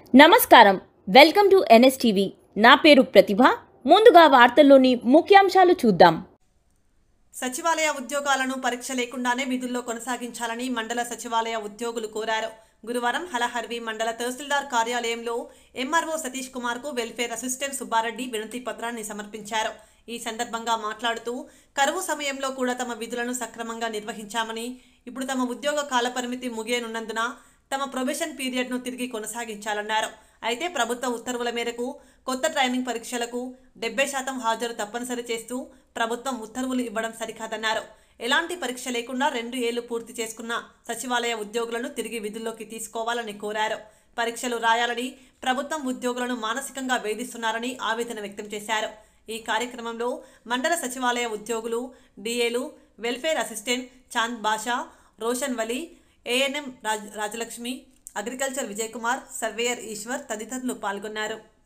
నమస్కారం welcome to NSTV నా పేరు ప్రతిభ ముందుగా వార్తల్లోని ముఖ్యాంశాలు చూద్దాం సచివాలయ ఉద్యోగాలను పరీక్ష లేకుండానే విధుల్లో కొనసాగించాలని మండల సచివాలయ ఉద్యోగులు కోరారు గురువారం హలహర్వి మండల తహసీల్దార్ కార్యాలయంలో ఎంఆర్ఓ సతీష్ కుమార్ కు వెల్ఫేర్ అసిస్టెంట్ సుబ్బారెడ్డి వినతి పత్రాన్ని సమర్పించారు ఈ సందర్భంగా మాట్లాడుతూ కరువు సమయంలో కూడా తమ విధులను సక్రమంగా నిర్వహించామని ఇప్పుడు తమ ఉద్యోగ కాలపరిమితి ముగియనున్నందున తమ ప్రొబేషన్ పీరియడ్ను తిరిగి కొనసాగించాలన్నారు అయితే ప్రభుత్వ ఉత్తర్వుల మేరకు కొత్త ట్రైనింగ్ పరీక్షలకు డెబ్బై శాతం హాజరు తప్పనిసరి చేస్తూ ప్రభుత్వం ఉత్తర్వులు ఇవ్వడం సరికాదన్నారు ఎలాంటి పరీక్ష లేకుండా రెండు ఏళ్లు పూర్తి చేసుకున్న సచివాలయ ఉద్యోగులను తిరిగి విధుల్లోకి తీసుకోవాలని కోరారు పరీక్షలు రాయాలని ప్రభుత్వం ఉద్యోగులను మానసికంగా వేధిస్తున్నారని ఆవేదన వ్యక్తం చేశారు ఈ కార్యక్రమంలో మండల సచివాలయ ఉద్యోగులు డిఏలు welfare assistant Chand Basha Roshan Vali ANM Raj Rajalakshmi agriculture Vijay Kumar surveyor Eshwar తదితరులు పాల్గొన్నారు